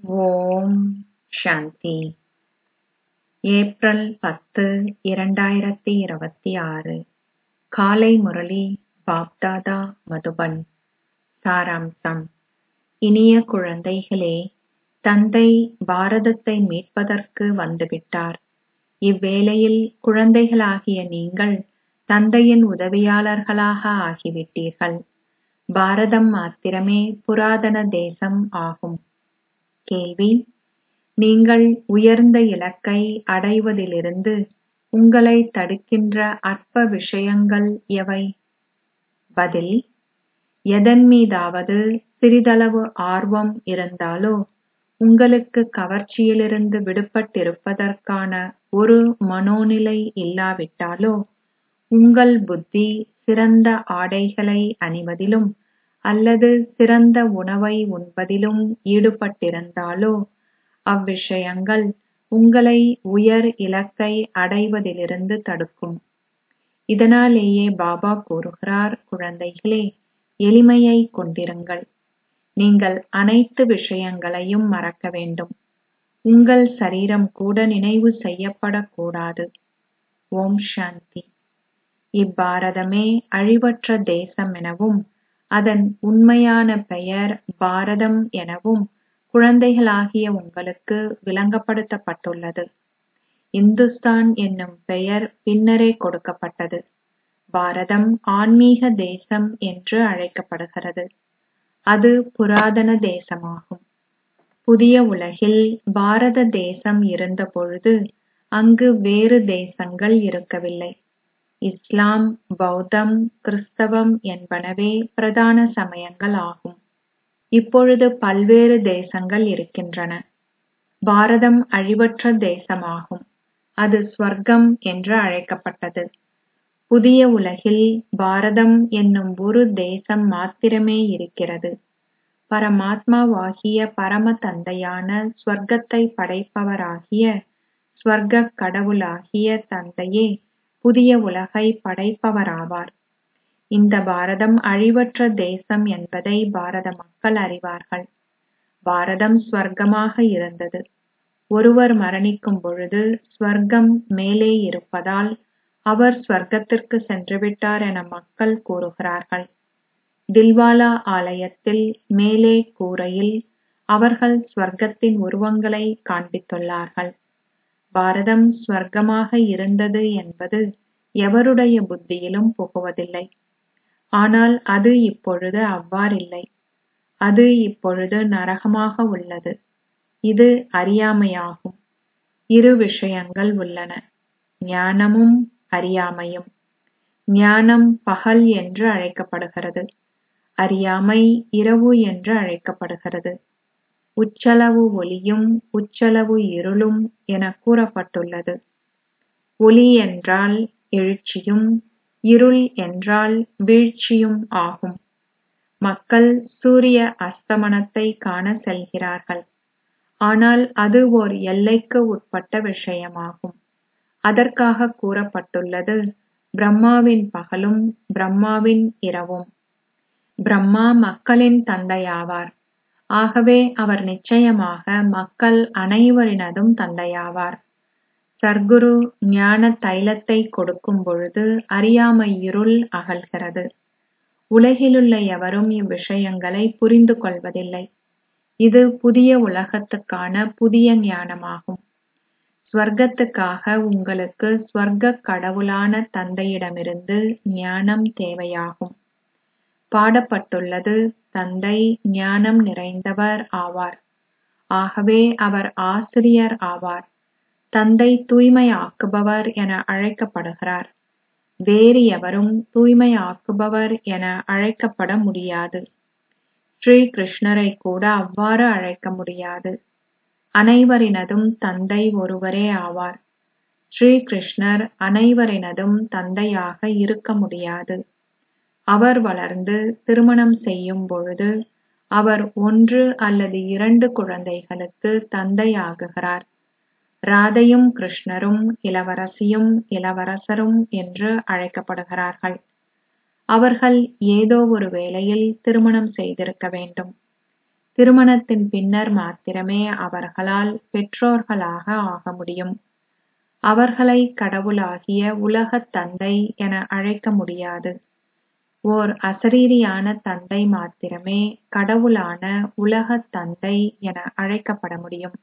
ஓம் சாந்தி April பத்து இரண்டாயிரத்தி இருபத்தி ஆறு காலை முரளி பாப்தாதா மதுபன் சாராம்சம் இனிய குழந்தைகளே தந்தை பாரதத்தை மீட்பதற்கு வந்துவிட்டார் இவ்வேளையில் குழந்தைகளாகிய நீங்கள் தந்தையின் உதவியாளர்களாக ஆகிவிட்டீர்கள் பாரதம் மாத்திரமே புராதன தேசம் ஆகும் கேள்வி நீங்கள் உயர்ந்த இலக்கை அடைவதிலிருந்து உங்களை தடுக்கின்ற அற்ப விஷயங்கள் எவை பதில் எதன் மீதாவது சிறிதளவு ஆர்வம் இருந்தாலோ உங்களுக்கு கவர்ச்சியிலிருந்து விடுபட்டிருப்பதற்கான ஒரு மனோநிலை இல்லாவிட்டாலோ உங்கள் புத்தி சிறந்த ஆடைகளை அணிவதிலும் அல்லது சிறந்த உணவை உண்பதிலும் ஈடுபட்டிருந்தாலோ அவ்விஷயங்கள் உங்களை உயர் இலக்கை அடைவதிலிருந்து தடுக்கும் இதனாலேயே பாபா கூறுகிறார் குழந்தைகளே எளிமையைக் கொண்டிருங்கள் நீங்கள் அனைத்து விஷயங்களையும் மறக்க வேண்டும் உங்கள் சரீரம் கூட நினைவு செய்யப்படக்கூடாது ஓம் சாந்தி இப்பாரதமே அழிவற்ற தேசம் எனவும் அதன் உண்மையான பெயர் பாரதம் எனவும் குழந்தைகளாகிய உங்களுக்கு விளங்கப்படுத்தப்பட்டுள்ளது இந்துஸ்தான் என்னும் பெயர் பின்னரே கொடுக்கப்பட்டது பாரதம் ஆன்மீக தேசம் என்று அழைக்கப்படுகிறது அது புராதன தேசமாகும் புதிய உலகில் பாரத தேசம் இருந்தபொழுது அங்கு வேறு தேசங்கள் இருக்கவில்லை இஸ்லாம் பௌத்தம் கிறிஸ்தவம் என்பனவே பிரதான சமயங்கள் ஆகும் இப்பொழுது பல்வேறு தேசங்கள் இருக்கின்றன பாரதம் அழிவற்ற தேசமாகும் அது ஸ்வர்க்கம் என்று அழைக்கப்பட்டது புதிய உலகில் பாரதம் என்னும் ஒரு தேசம் மாத்திரமே இருக்கிறது பரமாத்மாவாகிய பரம தந்தையான ஸ்வர்க்கத்தை படைப்பவராகிய ஸ்வர்க்க கடவுளாகிய தந்தையே புதிய உலகை படைப்பவராவார் இந்த பாரதம் அழிவற்ற தேசம் என்பதை பாரத மக்கள் அறிவார்கள் பாரதம் ஸ்வர்க்கமாக இருந்தது ஒருவர் மரணிக்கும் பொழுது ஸ்வர்க்கம் மேலே இருப்பதால் அவர் ஸ்வர்க்கத்திற்கு சென்றுவிட்டார் என மக்கள் கூறுகிறார்கள் தில்வாலா ஆலயத்தில் மேலே கூரையில் அவர்கள் ஸ்வர்க்கத்தின் உருவங்களை காண்பித்துள்ளார்கள் பாரதம் ஸ்வர்க்கமாக இருந்தது என்பது எவருடைய புத்தியிலும் புகுவதில்லை ஆனால் அது இப்பொழுது அவ்வாறில்லை அது இப்பொழுது நரகமாக உள்ளது இது அறியாமையாகும் இரு விஷயங்கள் உள்ளன ஞானமும் அறியாமையும் ஞானம் பகல் என்று அழைக்கப்படுகிறது அறியாமை இரவு என்று அழைக்கப்படுகிறது உச்சளவு ஒளியும் உச்சளவு இருளும் என கூறப்பட்டுள்ளது ஒளி என்றால் எழுச்சியும் இருள் என்றால் வீழ்ச்சியும் ஆகும் மக்கள் சூரிய அஸ்தமனத்தை காண செல்கிறார்கள் ஆனால் அது ஓர் எல்லைக்கு உட்பட்ட விஷயமாகும் அதற்காக கூறப்பட்டுள்ளது பிரம்மாவின் பகலும் பிரம்மாவின் இரவும் பிரம்மா மக்களின் தந்தையாவார் ஆகவே அவர் நிச்சயமாக மக்கள் அனைவரினதும் தந்தையாவார் சர்க்குரு ஞான தைலத்தை கொடுக்கும் பொழுது அறியாமை இருள் அகல்கிறது உலகிலுள்ள எவரும் இவ்விஷயங்களை புரிந்து கொள்வதில்லை இது புதிய உலகத்துக்கான புதிய ஞானமாகும் ஸ்வர்க்கத்துக்காக உங்களுக்கு ஸ்வர்க்க கடவுளான தந்தையிடமிருந்து ஞானம் தேவையாகும் பாடப்பட்டுள்ளது தந்தை ஞானம் நிறைந்தவர் ஆவார் ஆகவே அவர் ஆசிரியர் ஆவார் தந்தை தூய்மையாக்குபவர் என அழைக்கப்படுகிறார் வேறு எவரும் தூய்மையாக்குபவர் என அழைக்கப்பட முடியாது ஸ்ரீ கிருஷ்ணரை கூட அவ்வாறு அழைக்க முடியாது அனைவரினதும் தந்தை ஒருவரே ஆவார் ஸ்ரீ கிருஷ்ணர் அனைவரினதும் தந்தையாக இருக்க முடியாது அவர் வளர்ந்து திருமணம் செய்யும் பொழுது அவர் ஒன்று அல்லது இரண்டு குழந்தைகளுக்கு தந்தையாகுகிறார் ராதையும் கிருஷ்ணரும் இளவரசியும் இளவரசரும் என்று அழைக்கப்படுகிறார்கள் அவர்கள் ஏதோ ஒரு வேளையில் திருமணம் செய்திருக்க வேண்டும் திருமணத்தின் பின்னர் மாத்திரமே அவர்களால் பெற்றோர்களாக ஆக முடியும் அவர்களை கடவுளாகிய உலகத் தந்தை என அழைக்க முடியாது ஓர் அசரீரியான தந்தை மாத்திரமே கடவுளான உலகத் தந்தை என அழைக்கப்பட முடியும்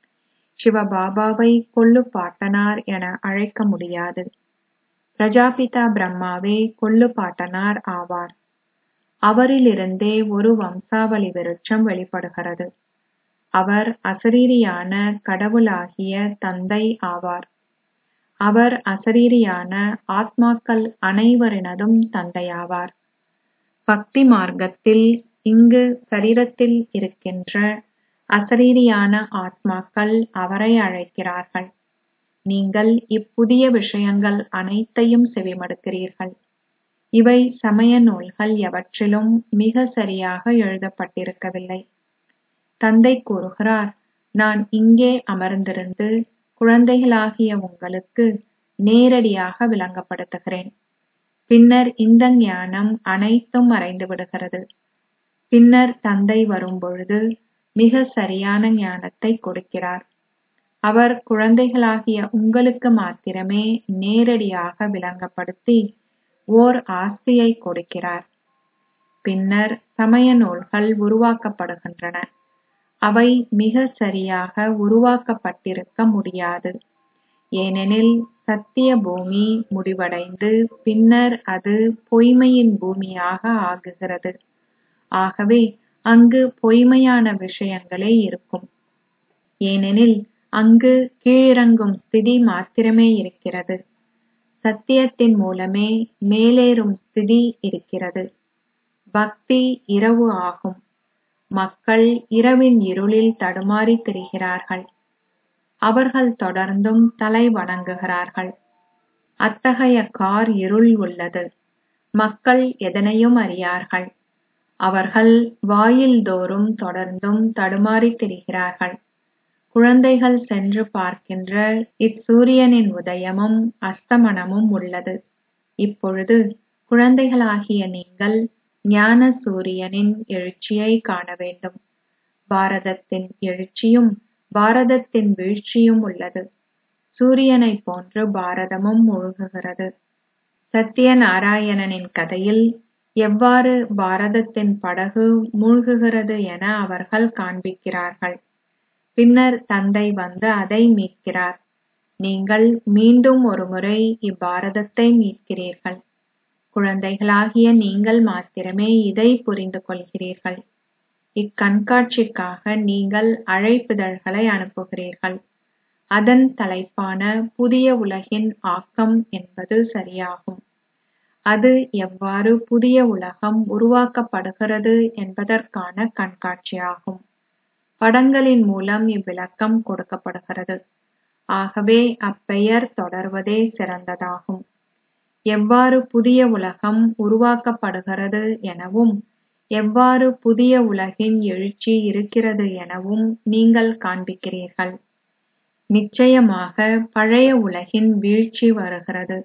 சிவபாபாவை கொள்ளு பாட்டனார் என அழைக்க முடியாது பிரஜாபிதா பிரம்மாவே கொள்ளு பாட்டனார் ஆவார் அவரிலிருந்தே ஒரு வம்சாவளி விருட்சம் வெளிப்படுகிறது அவர் அசரீரியான கடவுளாகிய தந்தை ஆவார் அவர் அசரீரியான ஆத்மாக்கள் அனைவரினதும் தந்தையாவார் பக்தி மார்க்கத்தில் இங்கு சரீரத்தில் இருக்கின்ற அசரீரியான ஆத்மாக்கள் அவரை அழைக்கிறார்கள் நீங்கள் இப்புதிய விஷயங்கள் அனைத்தையும் செவிமடுக்கிறீர்கள் இவை சமய நூல்கள் எவற்றிலும் மிக சரியாக எழுதப்பட்டிருக்கவில்லை தந்தை கூறுகிறார் நான் இங்கே அமர்ந்திருந்து குழந்தைகளாகிய உங்களுக்கு நேரடியாக விளங்கப்படுத்துகிறேன் பின்னர் இந்த ஞானம் அனைத்தும் மறைந்து விடுகிறது பின்னர் தந்தை வரும்பொழுது மிக சரியான ஞானத்தை கொடுக்கிறார் அவர் குழந்தைகளாகிய உங்களுக்கு மாத்திரமே நேரடியாக விளங்கப்படுத்தி ஓர் ஆஸ்தியை கொடுக்கிறார் பின்னர் சமய நூல்கள் உருவாக்கப்படுகின்றன அவை மிக சரியாக உருவாக்கப்பட்டிருக்க முடியாது ஏனெனில் சத்திய பூமி முடிவடைந்து பின்னர் அது பொய்மையின் பூமியாக ஆகுகிறது ஆகவே அங்கு பொய்மையான விஷயங்களே இருக்கும் ஏனெனில் அங்கு கீழிறங்கும் ஸ்திதி மாத்திரமே இருக்கிறது சத்தியத்தின் மூலமே மேலேறும் ஸ்திதி இருக்கிறது பக்தி இரவு ஆகும் மக்கள் இரவின் இருளில் தடுமாறி திரிகிறார்கள் அவர்கள் தொடர்ந்தும் தலை வணங்குகிறார்கள் அத்தகைய கார் இருள் உள்ளது மக்கள் எதனையும் அறியார்கள் அவர்கள் வாயில் தோறும் தொடர்ந்தும் தடுமாறி திரிகிறார்கள் குழந்தைகள் சென்று பார்க்கின்ற இச்சூரியனின் உதயமும் அஸ்தமனமும் உள்ளது இப்பொழுது குழந்தைகளாகிய நீங்கள் ஞான சூரியனின் எழுச்சியை காண வேண்டும் பாரதத்தின் எழுச்சியும் பாரதத்தின் வீழ்ச்சியும் உள்ளது சூரியனைப் போன்று பாரதமும் மூழ்குகிறது சத்யநாராயணனின் கதையில் எவ்வாறு பாரதத்தின் படகு மூழ்குகிறது என அவர்கள் காண்பிக்கிறார்கள் பின்னர் தந்தை வந்து அதை மீட்கிறார் நீங்கள் மீண்டும் ஒருமுறை இப்பாரதத்தை மீட்கிறீர்கள் குழந்தைகளாகிய நீங்கள் மாத்திரமே இதை புரிந்து கொள்கிறீர்கள் இக்கண்காட்சிக்காக நீங்கள் அழைப்பிதழ்களை அனுப்புகிறீர்கள் அதன் தலைப்பான புதிய உலகின் ஆக்கம் என்பது சரியாகும் அது எவ்வாறு புதிய உலகம் உருவாக்கப்படுகிறது என்பதற்கான கண்காட்சியாகும் படங்களின் மூலம் இவ்விளக்கம் கொடுக்கப்படுகிறது ஆகவே அப்பெயர் தொடர்வதே சிறந்ததாகும் எவ்வாறு புதிய உலகம் உருவாக்கப்படுகிறது எனவும் எவ்வாறு புதிய உலகின் எழுச்சி இருக்கிறது எனவும் நீங்கள் காண்பிக்கிறீர்கள் நிச்சயமாக பழைய உலகின் வீழ்ச்சி வருகிறது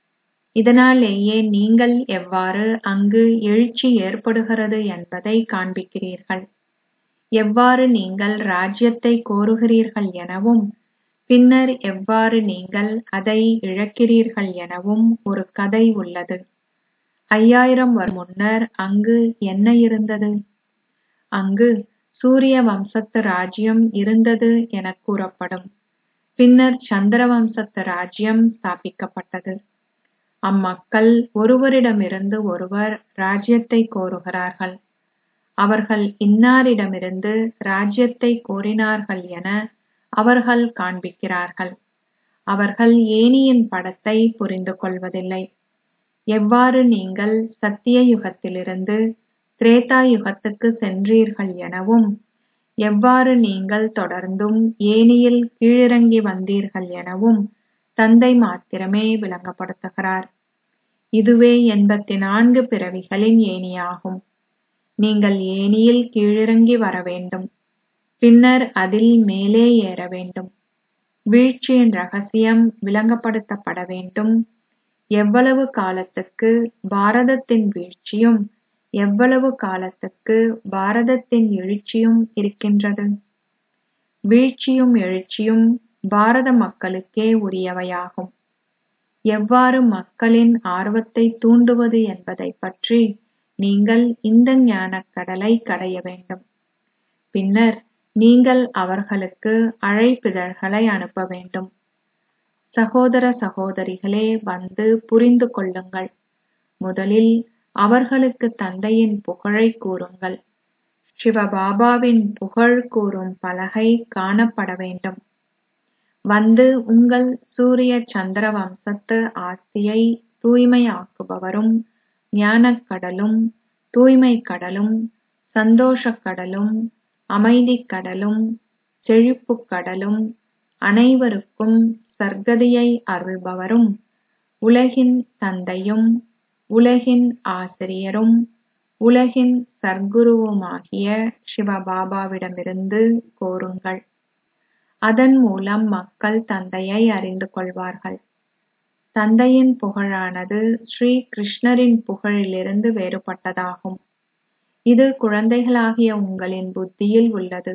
இதனாலேயே நீங்கள் எவ்வாறு அங்கு எழுச்சி ஏற்படுகிறது என்பதை காண்பிக்கிறீர்கள் எவ்வாறு நீங்கள் ராஜ்யத்தை கோருகிறீர்கள் எனவும் பின்னர் எவ்வாறு நீங்கள் அதை இழக்கிறீர்கள் எனவும் ஒரு கதை உள்ளது ஐயாயிரம் வரும் முன்னர் அங்கு என்ன இருந்தது அங்கு சூரிய வம்சத்து ராஜ்யம் இருந்தது என கூறப்படும் பின்னர் சந்திர வம்சத்து ராஜ்யம் ஸ்தாபிக்கப்பட்டது அம்மக்கள் ஒருவரிடமிருந்து ஒருவர் ராஜ்யத்தை கோருகிறார்கள் அவர்கள் இன்னாரிடமிருந்து ராஜ்யத்தை கோரினார்கள் என அவர்கள் காண்பிக்கிறார்கள் அவர்கள் ஏனியின் படத்தை புரிந்து கொள்வதில்லை எவ்வாறு நீங்கள் சத்திய யுகத்திலிருந்து திரேதா யுகத்துக்கு சென்றீர்கள் எனவும் எவ்வாறு நீங்கள் தொடர்ந்தும் ஏனியில் கீழிறங்கி வந்தீர்கள் எனவும் தந்தை மாத்திரமே விளங்கப்படுத்துகிறார் இதுவே எண்பத்தி நான்கு பிறவிகளின் ஏணியாகும் நீங்கள் ஏனியில் கீழிறங்கி வர வேண்டும் பின்னர் அதில் மேலே ஏற வேண்டும் வீழ்ச்சியின் ரகசியம் விளங்கப்படுத்தப்பட வேண்டும் எவ்வளவு காலத்துக்கு பாரதத்தின் வீழ்ச்சியும் எவ்வளவு காலத்துக்கு பாரதத்தின் எழுச்சியும் இருக்கின்றது வீழ்ச்சியும் எழுச்சியும் பாரத மக்களுக்கே உரியவையாகும் எவ்வாறு மக்களின் ஆர்வத்தை தூண்டுவது என்பதைப் பற்றி நீங்கள் இந்த ஞானக் கடலை கடைய வேண்டும் பின்னர் நீங்கள் அவர்களுக்கு அழைப்பிதழ்களை அனுப்ப வேண்டும் சகோதர சகோதரிகளே வந்து புரிந்து கொள்ளுங்கள் முதலில் அவர்களுக்கு தந்தையின் புகழை கூறுங்கள் சிவபாபாவின் புகழ் கூறும் பலகை காணப்பட வேண்டும் வந்து உங்கள் சூரிய சந்திர வம்சத்து ஆஸ்தியை தூய்மையாக்குபவரும் ஞானக் கடலும் தூய்மை கடலும் சந்தோஷக் கடலும் அமைதிக் கடலும் செழிப்புக் கடலும் அனைவருக்கும் சர்க்கதியை அருள்பவரும் உலகின் தந்தையும் உலகின் ஆசிரியரும் உலகின் சர்க்குருவுமாகிய சிவபாபாவிடமிருந்து கோருங்கள் அதன் மூலம் மக்கள் தந்தையை அறிந்து கொள்வார்கள் தந்தையின் புகழானது ஸ்ரீ கிருஷ்ணரின் புகழிலிருந்து வேறுபட்டதாகும் இது குழந்தைகளாகிய உங்களின் புத்தியில் உள்ளது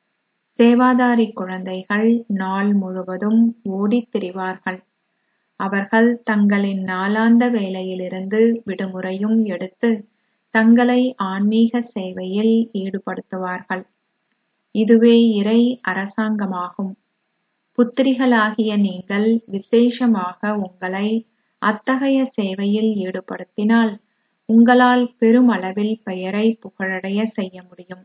சேவாதாரி குழந்தைகள் நாள் முழுவதும் ஓடித் திரிவார்கள் அவர்கள் தங்களின் நாளாந்த வேலையிலிருந்து விடுமுறையும் எடுத்து தங்களை ஆன்மீக சேவையில் ஈடுபடுத்துவார்கள் இதுவே இறை அரசாங்கமாகும் புத்திரிகளாகிய நீங்கள் விசேஷமாக உங்களை அத்தகைய சேவையில் ஈடுபடுத்தினால் உங்களால் பெருமளவில் பெயரை புகழடைய செய்ய முடியும்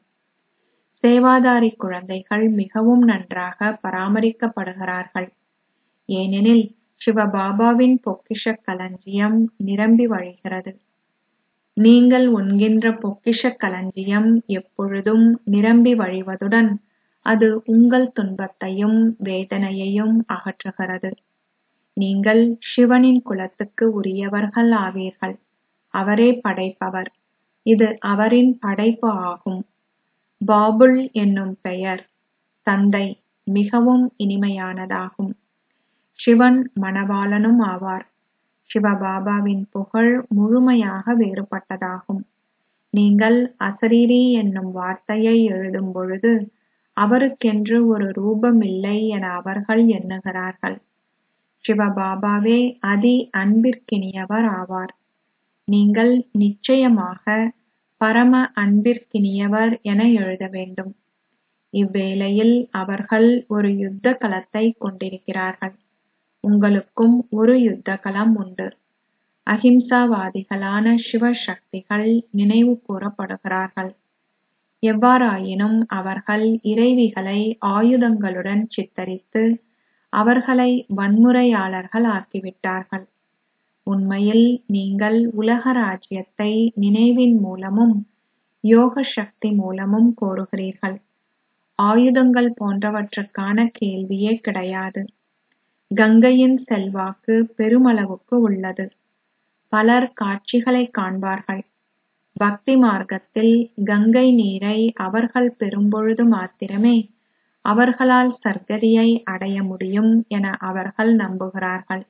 சேவாதாரி குழந்தைகள் மிகவும் நன்றாக பராமரிக்கப்படுகிறார்கள் ஏனெனில் சிவபாபாவின் பொக்கிஷக் களஞ்சியம் நிரம்பி வழிகிறது நீங்கள் உண்கின்ற பொக்கிஷக் களஞ்சியம் எப்பொழுதும் நிரம்பி வழிவதுடன் அது உங்கள் துன்பத்தையும் வேதனையையும் அகற்றுகிறது நீங்கள் சிவனின் குலத்துக்கு உரியவர்கள் ஆவீர்கள் அவரே படைப்பவர் இது அவரின் படைப்பு ஆகும் பாபுல் என்னும் பெயர் தந்தை மிகவும் இனிமையானதாகும் சிவன் மணவாளனும் ஆவார் சிவபாபாவின் புகழ் முழுமையாக வேறுபட்டதாகும் நீங்கள் அசரீரி என்னும் வார்த்தையை எழுதும் பொழுது அவருக்கென்று ஒரு ரூபம் இல்லை என அவர்கள் எண்ணுகிறார்கள் சிவபாபாவே அதி அன்பிற்கினியவர் ஆவார் நீங்கள் நிச்சயமாக பரம அன்பிற்கினியவர் என எழுத வேண்டும் இவ்வேளையில் அவர்கள் ஒரு யுத்த களத்தை கொண்டிருக்கிறார்கள் உங்களுக்கும் ஒரு யுத்த களம் உண்டு அஹிம்சாவாதிகளான சிவ சக்திகள் நினைவு கூறப்படுகிறார்கள் எவ்வாறாயினும் அவர்கள் இறைவிகளை ஆயுதங்களுடன் சித்தரித்து அவர்களை வன்முறையாளர்கள் ஆக்கிவிட்டார்கள் உண்மையில் நீங்கள் உலக ராஜ்யத்தை நினைவின் மூலமும் யோக சக்தி மூலமும் கோருகிறீர்கள் ஆயுதங்கள் போன்றவற்றுக்கான கேள்வியே கிடையாது கங்கையின் செல்வாக்கு பெருமளவுக்கு உள்ளது பலர் காட்சிகளை காண்பார்கள் பக்தி மார்க்கத்தில் கங்கை நீரை அவர்கள் பெறும்பொழுது மாத்திரமே அவர்களால் சர்க்கதியை அடைய முடியும் என அவர்கள் நம்புகிறார்கள்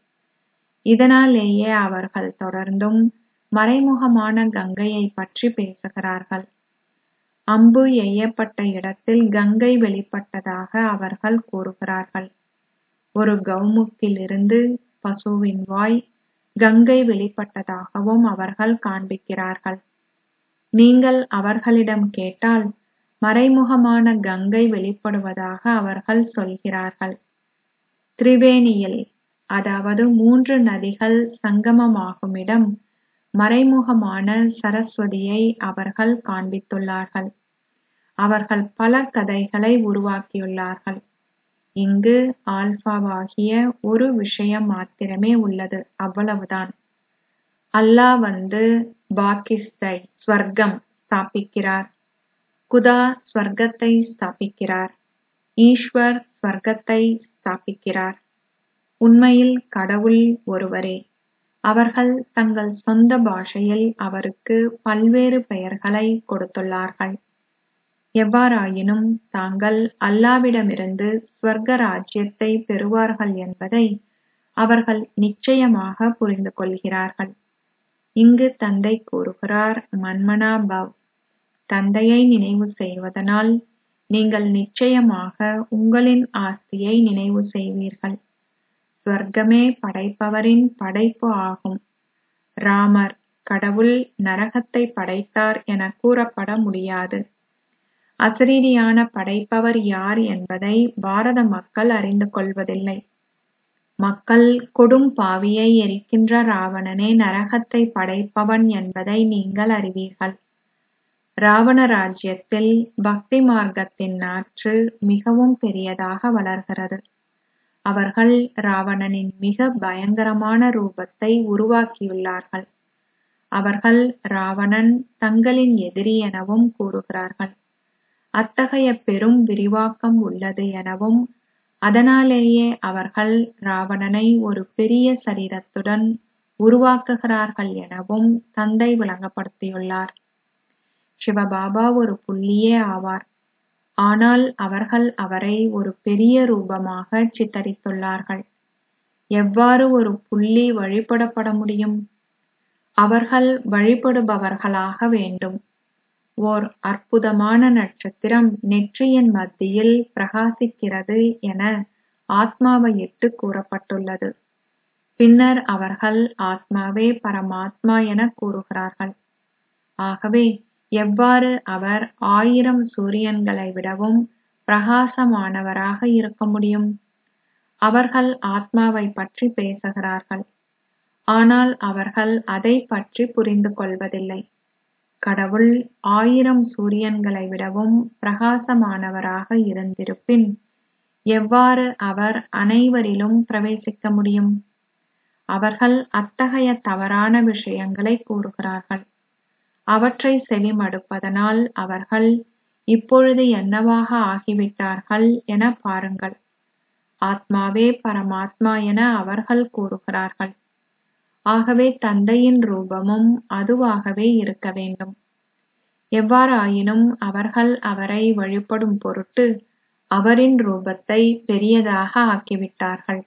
இதனாலேயே அவர்கள் தொடர்ந்தும் மறைமுகமான கங்கையை பற்றி பேசுகிறார்கள் அம்பு எய்யப்பட்ட இடத்தில் கங்கை வெளிப்பட்டதாக அவர்கள் கூறுகிறார்கள் ஒரு கௌமுக்கிலிருந்து பசுவின் வாய் கங்கை வெளிப்பட்டதாகவும் அவர்கள் காண்பிக்கிறார்கள் நீங்கள் அவர்களிடம் கேட்டால் மறைமுகமான கங்கை வெளிப்படுவதாக அவர்கள் சொல்கிறார்கள் திரிவேணியில் அதாவது மூன்று நதிகள் சங்கமமாகுமிடம் மறைமுகமான சரஸ்வதியை அவர்கள் காண்பித்துள்ளார்கள் அவர்கள் பல கதைகளை உருவாக்கியுள்ளார்கள் இங்கு ஆல்பாவாகிய ஒரு விஷயம் மாத்திரமே உள்ளது அவ்வளவுதான் அல்லாஹ் வந்து பாகிஸ்தை ஸ்வர்க்கம் ஸ்தாபிக்கிறார் குதா ஸ்வர்க்கத்தை ஸ்தாபிக்கிறார் ஈஸ்வர் ஸ்வர்க்கத்தை ஸ்தாபிக்கிறார் உண்மையில் கடவுள் ஒருவரே அவர்கள் தங்கள் சொந்த பாஷையில் அவருக்கு பல்வேறு பெயர்களை கொடுத்துள்ளார்கள் எவ்வாறாயினும் தாங்கள் அல்லாவிடமிருந்து ஸ்வர்க ராஜ்யத்தை பெறுவார்கள் என்பதை அவர்கள் நிச்சயமாக புரிந்து கொள்கிறார்கள் இங்கு தந்தை கூறுகிறார் மன்மனா பவ் தந்தையை நினைவு செய்வதனால் நீங்கள் நிச்சயமாக உங்களின் ஆஸ்தியை நினைவு செய்வீர்கள் ஸ்வர்க்கமே படைப்பவரின் படைப்பு ஆகும் ராமர் கடவுள் நரகத்தை படைத்தார் என கூறப்பட முடியாது அசரீரியான படைப்பவர் யார் என்பதை பாரத மக்கள் அறிந்து கொள்வதில்லை மக்கள் கொடும் பாவியை எரிக்கின்ற ராவணனே நரகத்தை படைப்பவன் என்பதை நீங்கள் அறிவீர்கள் ராவண ராஜ்யத்தில் பக்தி மார்க்கத்தின் நாற்று மிகவும் பெரியதாக வளர்கிறது அவர்கள் ராவணனின் மிக பயங்கரமான ரூபத்தை உருவாக்கியுள்ளார்கள் அவர்கள் ராவணன் தங்களின் எதிரி எனவும் கூறுகிறார்கள் அத்தகைய பெரும் விரிவாக்கம் உள்ளது எனவும் அதனாலேயே அவர்கள் ராவணனை ஒரு பெரிய சரீரத்துடன் உருவாக்குகிறார்கள் எனவும் தந்தை விளங்கப்படுத்தியுள்ளார் சிவபாபா ஒரு புள்ளியே ஆவார் ஆனால் அவர்கள் அவரை ஒரு பெரிய ரூபமாக சித்தரித்துள்ளார்கள் எவ்வாறு ஒரு புள்ளி வழிபடப்பட முடியும் அவர்கள் வழிபடுபவர்களாக வேண்டும் ஓர் அற்புதமான நட்சத்திரம் நெற்றியின் மத்தியில் பிரகாசிக்கிறது என ஆத்மாவை இட்டு கூறப்பட்டுள்ளது பின்னர் அவர்கள் ஆத்மாவே பரமாத்மா என கூறுகிறார்கள் ஆகவே எவ்வாறு அவர் ஆயிரம் சூரியன்களை விடவும் பிரகாசமானவராக இருக்க முடியும் அவர்கள் ஆத்மாவை பற்றி பேசுகிறார்கள் ஆனால் அவர்கள் அதை பற்றி புரிந்து கொள்வதில்லை கடவுள் ஆயிரம் சூரியன்களை விடவும் பிரகாசமானவராக இருந்திருப்பின் எவ்வாறு அவர் அனைவரிலும் பிரவேசிக்க முடியும் அவர்கள் அத்தகைய தவறான விஷயங்களை கூறுகிறார்கள் அவற்றை செவிமடுப்பதனால் அவர்கள் இப்பொழுது என்னவாக ஆகிவிட்டார்கள் என பாருங்கள் ஆத்மாவே பரமாத்மா என அவர்கள் கூறுகிறார்கள் ஆகவே தந்தையின் ரூபமும் அதுவாகவே இருக்க வேண்டும் எவ்வாறாயினும் அவர்கள் அவரை வழிபடும் பொருட்டு அவரின் ரூபத்தை பெரியதாக ஆக்கிவிட்டார்கள்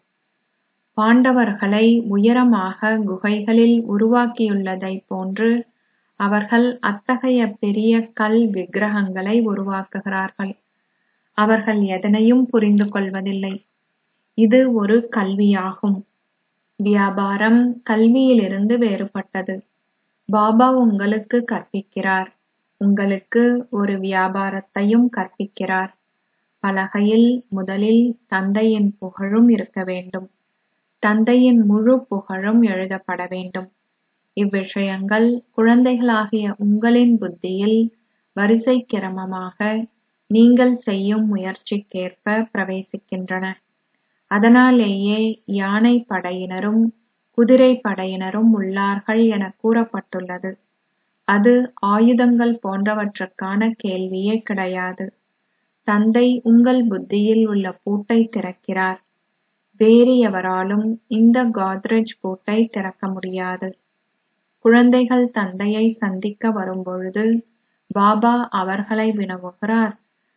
பாண்டவர்களை உயரமாக குகைகளில் உருவாக்கியுள்ளதைப் போன்று அவர்கள் அத்தகைய பெரிய கல் விக்கிரகங்களை உருவாக்குகிறார்கள் அவர்கள் எதனையும் புரிந்து கொள்வதில்லை இது ஒரு கல்வியாகும் வியாபாரம் கல்வியிலிருந்து வேறுபட்டது பாபா உங்களுக்கு கற்பிக்கிறார் உங்களுக்கு ஒரு வியாபாரத்தையும் கற்பிக்கிறார் பலகையில் முதலில் தந்தையின் புகழும் இருக்க வேண்டும் தந்தையின் முழு புகழும் எழுதப்பட வேண்டும் இவ்விஷயங்கள் குழந்தைகளாகிய உங்களின் புத்தியில் வரிசை கிரமமாக நீங்கள் செய்யும் முயற்சிக்கேற்ப பிரவேசிக்கின்றன அதனாலேயே யானை படையினரும் குதிரை படையினரும் உள்ளார்கள் என கூறப்பட்டுள்ளது அது ஆயுதங்கள் போன்றவற்றுக்கான கேள்வியே கிடையாது தந்தை உங்கள் புத்தியில் உள்ள பூட்டை திறக்கிறார் வேறு எவராலும் இந்த கோத்ரெஜ் பூட்டை திறக்க முடியாது குழந்தைகள் தந்தையை சந்திக்க வரும்பொழுது பாபா அவர்களை வினவுகிறார்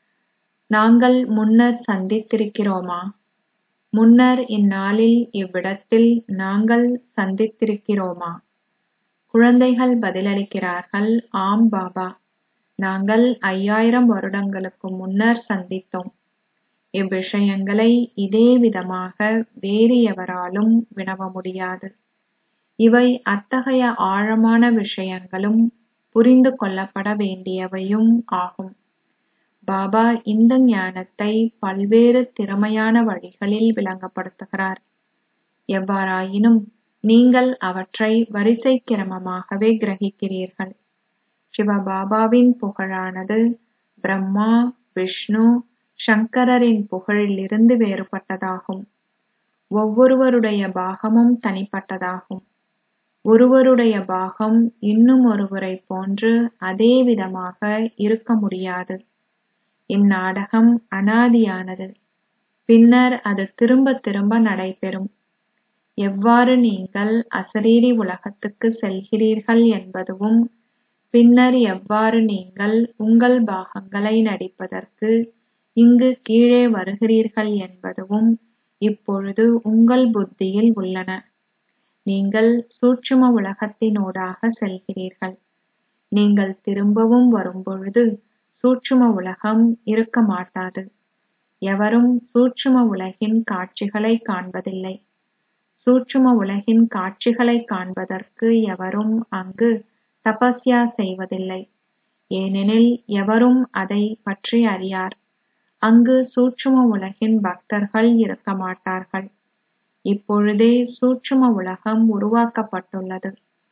நாங்கள் முன்னர் சந்தித்திருக்கிறோமா முன்னர் இந்நாளில் இவ்விடத்தில் நாங்கள் சந்தித்திருக்கிறோமா குழந்தைகள் பதிலளிக்கிறார்கள் ஆம் பாபா நாங்கள் ஐயாயிரம் வருடங்களுக்கு முன்னர் சந்தித்தோம் இவ்விஷயங்களை இதே விதமாக வேறு எவராலும் வினவ முடியாது இவை அத்தகைய ஆழமான விஷயங்களும் புரிந்து கொள்ளப்பட வேண்டியவையும் ஆகும் பாபா இந்த ஞானத்தை பல்வேறு திறமையான வழிகளில் விளங்கப்படுத்துகிறார் எவ்வாறாயினும் நீங்கள் அவற்றை வரிசை கிரமமாகவே கிரகிக்கிறீர்கள் சிவபாபாவின் புகழானது பிரம்மா விஷ்ணு சங்கரரின் புகழிலிருந்து வேறுபட்டதாகும் ஒவ்வொருவருடைய பாகமும் தனிப்பட்டதாகும் ஒருவருடைய பாகம் இன்னும் ஒருவரை போன்று அதே விதமாக இருக்க முடியாது இந்நாடகம் அனாதியானது பின்னர் அது திரும்ப திரும்ப நடைபெறும் எவ்வாறு நீங்கள் அசரீரி உலகத்துக்கு செல்கிறீர்கள் என்பதுவும் பின்னர் எவ்வாறு நீங்கள் உங்கள் பாகங்களை நடிப்பதற்கு இங்கு கீழே வருகிறீர்கள் என்பதுவும் இப்பொழுது உங்கள் புத்தியில் உள்ளன நீங்கள் சூட்சும உலகத்தினூடாக செல்கிறீர்கள் நீங்கள் திரும்பவும் வரும்பொழுது சூட்சும உலகம் இருக்க மாட்டாது எவரும் சூட்சும உலகின் காட்சிகளை காண்பதில்லை சூட்சும உலகின் காட்சிகளை காண்பதற்கு எவரும் அங்கு தபஸ்யா செய்வதில்லை ஏனெனில் எவரும் அதை பற்றி அறியார் அங்கு சூட்சும உலகின் பக்தர்கள் இருக்க மாட்டார்கள் இப்பொழுதே சூட்சும உலகம் உருவாக்கப்பட்டுள்ளது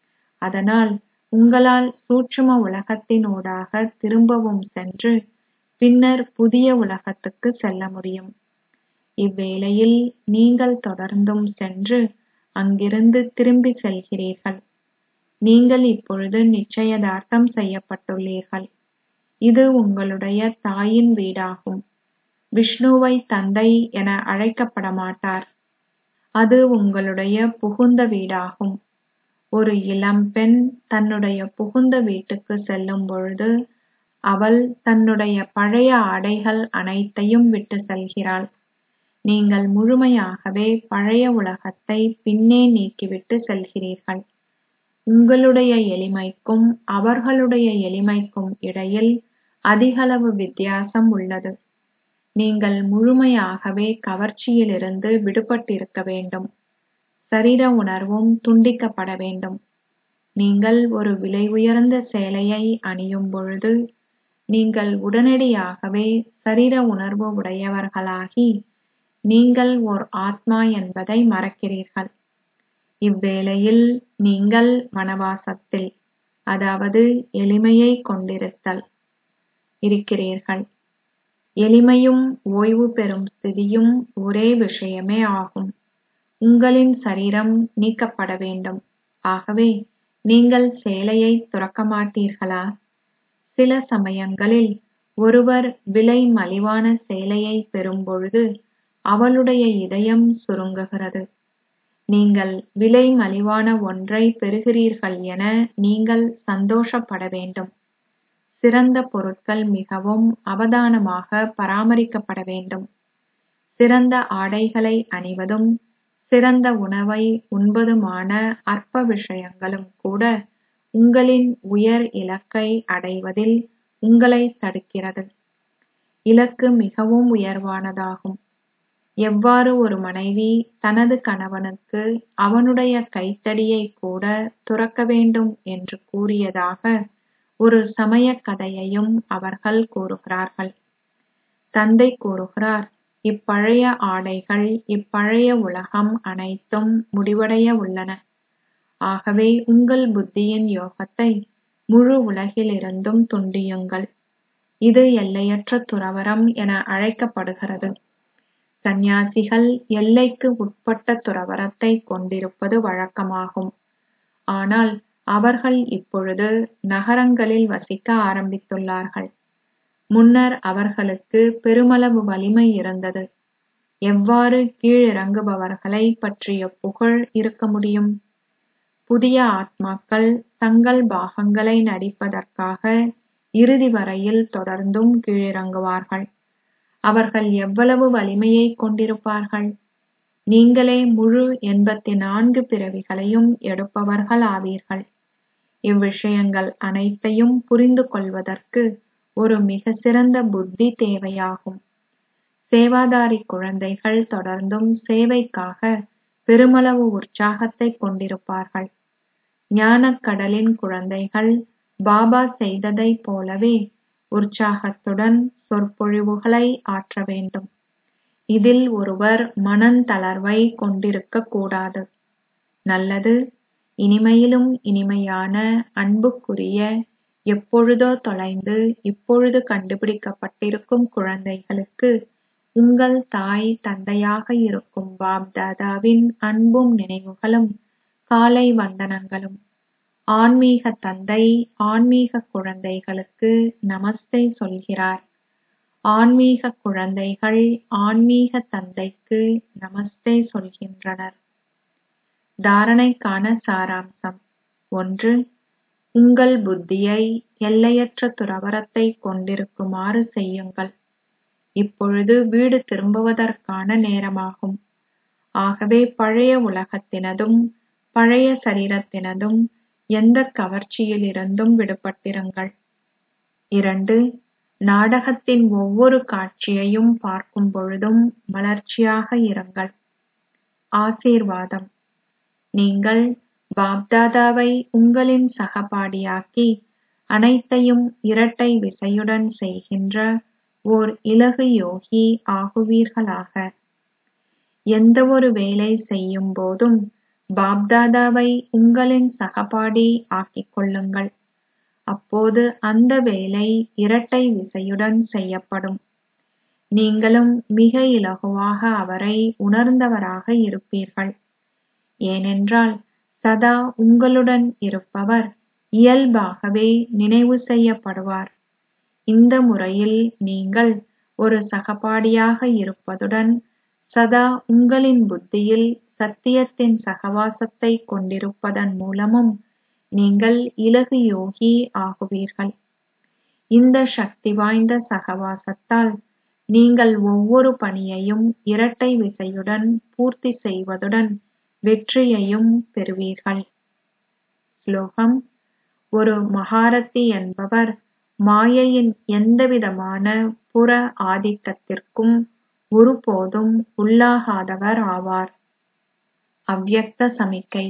அதனால் உங்களால் சூட்சும உலகத்தினூடாக திரும்பவும் சென்று பின்னர் புதிய உலகத்துக்கு செல்ல முடியும் இவ்வேளையில் நீங்கள் தொடர்ந்தும் சென்று அங்கிருந்து திரும்பி செல்கிறீர்கள் நீங்கள் இப்பொழுது நிச்சயதார்த்தம் செய்யப்பட்டுள்ளீர்கள் இது உங்களுடைய தாயின் வீடாகும் விஷ்ணுவை தந்தை என அழைக்கப்பட மாட்டார் அது உங்களுடைய புகுந்த வீடாகும் ஒரு இளம்பெண் தன்னுடைய புகுந்த வீட்டுக்கு செல்லும் பொழுது அவள் தன்னுடைய பழைய ஆடைகள் அனைத்தையும் விட்டு செல்கிறாள் நீங்கள் முழுமையாகவே பழைய உலகத்தை பின்னே நீக்கிவிட்டு செல்கிறீர்கள் உங்களுடைய எளிமைக்கும் அவர்களுடைய எளிமைக்கும் இடையில் அதிகளவு வித்தியாசம் உள்ளது நீங்கள் முழுமையாகவே கவர்ச்சியிலிருந்து விடுபட்டிருக்க வேண்டும் சரீர உணர்வும் துண்டிக்கப்பட வேண்டும் நீங்கள் ஒரு விலை உயர்ந்த சேலையை அணியும் பொழுது நீங்கள் உடனடியாகவே சரீர உணர்வு உடையவர்களாகி நீங்கள் ஓர் ஆத்மா என்பதை மறக்கிறீர்கள் இவ்வேளையில் நீங்கள் வனவாசத்தில் அதாவது எளிமையை கொண்டிருத்தல் இருக்கிறீர்கள் எளிமையும் ஓய்வு பெறும் ஸ்திதியும் ஒரே விஷயமே ஆகும் உங்களின் சரீரம் நீக்கப்பட வேண்டும் ஆகவே நீங்கள் சேலையை துறக்க மாட்டீர்களா சில சமயங்களில் ஒருவர் விலை மலிவான சேலையை பெறும்பொழுது அவளுடைய இதயம் சுருங்குகிறது நீங்கள் விலை மலிவான ஒன்றை பெறுகிறீர்கள் என நீங்கள் சந்தோஷப்பட வேண்டும் சிறந்த பொருட்கள் மிகவும் அவதானமாக பராமரிக்கப்பட வேண்டும் சிறந்த ஆடைகளை அணிவதும் சிறந்த உணவை உண்பதுமான அற்ப விஷயங்களும் கூட உங்களின் உயர் இலக்கை அடைவதில் உங்களை தடுக்கிறது இலக்கு மிகவும் உயர்வானதாகும் எவ்வாறு ஒரு மனைவி தனது கணவனுக்கு அவனுடைய கைத்தடியை கூட துறக்க வேண்டும் என்று கூறியதாக ஒரு சமய கதையையும் அவர்கள் கூறுகிறார்கள் தந்தை கூறுகிறார் இப்பழைய ஆடைகள் இப்பழைய உலகம் அனைத்தும் முடிவடைய உள்ளன ஆகவே உங்கள் புத்தியின் யோகத்தை முழு உலகிலிருந்தும் துண்டியுங்கள் இது எல்லையற்ற துறவரம் என அழைக்கப்படுகிறது சந்நியாசிகள் எல்லைக்கு உட்பட்ட துறவரத்தை கொண்டிருப்பது வழக்கமாகும் ஆனால் அவர்கள் இப்பொழுது நகரங்களில் வசிக்க ஆரம்பித்துள்ளார்கள் முன்னர் அவர்களுக்கு பெருமளவு வலிமை இருந்தது எவ்வாறு கீழிறங்குபவர்களை பற்றிய புகழ் இருக்க முடியும் புதிய ஆத்மாக்கள் தங்கள் பாகங்களை நடிப்பதற்காக இறுதி வரையில் தொடர்ந்தும் கீழிறங்குவார்கள் அவர்கள் எவ்வளவு வலிமையை கொண்டிருப்பார்கள் நீங்களே முழு எண்பத்தி நான்கு பிறவிகளையும் எடுப்பவர்கள் ஆவீர்கள் இவ்விஷயங்கள் அனைத்தையும் புரிந்து கொள்வதற்கு ஒரு மிக சிறந்த புத்தி தேவையாகும் சேவாதாரி குழந்தைகள் தொடர்ந்தும் சேவைக்காக பெருமளவு உற்சாகத்தை கொண்டிருப்பார்கள் ஞானக்கடலின் குழந்தைகள் பாபா செய்ததைப் போலவே உற்சாகத்துடன் சொற்பொழிவுகளை ஆற்ற வேண்டும் இதில் ஒருவர் மனந்தளர்வை கொண்டிருக்க கூடாது நல்லது இனிமையிலும் இனிமையான அன்புக்குரிய எப்பொழுதோ தொலைந்து இப்பொழுது கண்டுபிடிக்கப்பட்டிருக்கும் குழந்தைகளுக்கு உங்கள் தாய் தந்தையாக இருக்கும் பாப் தாதாவின் அன்பும் நினைவுகளும் காலை வந்தனங்களும் ஆன்மீக தந்தை ஆன்மீக குழந்தைகளுக்கு நமஸ்தே சொல்கிறார் ஆன்மீக குழந்தைகள் ஆன்மீக தந்தைக்கு நமஸ்தே சொல்கின்றனர் தாரணைக்கான சாராம்சம் ஒன்று உங்கள் புத்தியை எல்லையற்ற துறவரத்தை கொண்டிருக்குமாறு செய்யுங்கள் இப்பொழுது வீடு திரும்புவதற்கான நேரமாகும் ஆகவே பழைய உலகத்தினதும் பழைய சரீரத்தினதும் எந்தக் கவர்ச்சியிலிருந்தும் விடுபட்டிருங்கள் இரண்டு நாடகத்தின் ஒவ்வொரு காட்சியையும் பார்க்கும் பொழுதும் மலர்ச்சியாக இருங்கள் ஆசீர்வாதம் நீங்கள் பாப்தாதாவை உங்களின் சகபாடியாக்கி அனைத்தையும் இரட்டை விசையுடன் செய்கின்ற ஓர் இலகு யோகி ஆகுவீர்களாக எந்தவொரு வேலை செய்யும் போதும் பாப்தாதாவை உங்களின் சகபாடி ஆக்கிக் கொள்ளுங்கள் அப்போது அந்த வேலை இரட்டை விசையுடன் செய்யப்படும் நீங்களும் மிக இலகுவாக அவரை உணர்ந்தவராக இருப்பீர்கள் ஏனென்றால் சதா உங்களுடன் இருப்பவர் இயல்பாகவே நினைவு செய்யப்படுவார் இந்த முறையில் நீங்கள் ஒரு சகபாடியாக இருப்பதுடன் சதா உங்களின் புத்தியில் சத்தியத்தின் சகவாசத்தை கொண்டிருப்பதன் மூலமும் நீங்கள் இலகு யோகி ஆகுவீர்கள் இந்த சக்தி வாய்ந்த சகவாசத்தால் நீங்கள் ஒவ்வொரு பணியையும் இரட்டை விசையுடன் பூர்த்தி செய்வதுடன் வெற்றியையும் பெறுவீர்கள் ஸ்லோகம் ஒரு மகாரத்தி என்பவர் மாயையின் எந்தவிதமான புற ஆதிக்கத்திற்கும் ஒருபோதும் உள்ளாகாதவர் ஆவார் அவ்யக்த சமிக்கை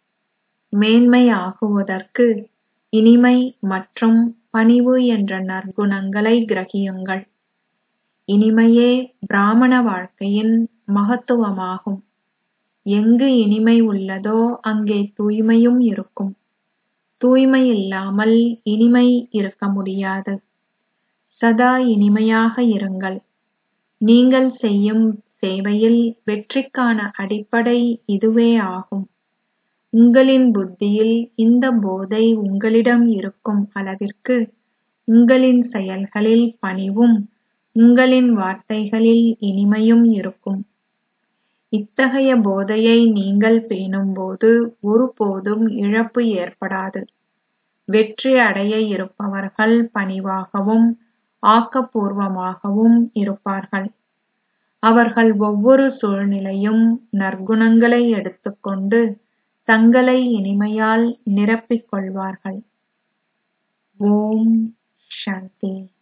மேன்மையாகுவதற்கு இனிமை மற்றும் பணிவு என்ற நற்குணங்களை கிரகியுங்கள் இனிமையே பிராமண வாழ்க்கையின் மகத்துவமாகும் எங்கு இனிமை உள்ளதோ அங்கே தூய்மையும் இருக்கும் தூய்மை இல்லாமல் இனிமை இருக்க முடியாது சதா இனிமையாக இருங்கள் நீங்கள் செய்யும் சேவையில் வெற்றிக்கான அடிப்படை இதுவே ஆகும் உங்களின் புத்தியில் இந்த போதை உங்களிடம் இருக்கும் அளவிற்கு உங்களின் செயல்களில் பணிவும் உங்களின் வார்த்தைகளில் இனிமையும் இருக்கும் இத்தகைய போதையை நீங்கள் பேணும்போது ஒருபோதும் இழப்பு ஏற்படாது வெற்றி அடைய இருப்பவர்கள் பணிவாகவும் ஆக்கப்பூர்வமாகவும் இருப்பார்கள் அவர்கள் ஒவ்வொரு சூழ்நிலையும் நற்குணங்களை எடுத்துக்கொண்டு தங்களை இனிமையால் நிரப்பிக் கொள்வார்கள் ஓம் சாந்தி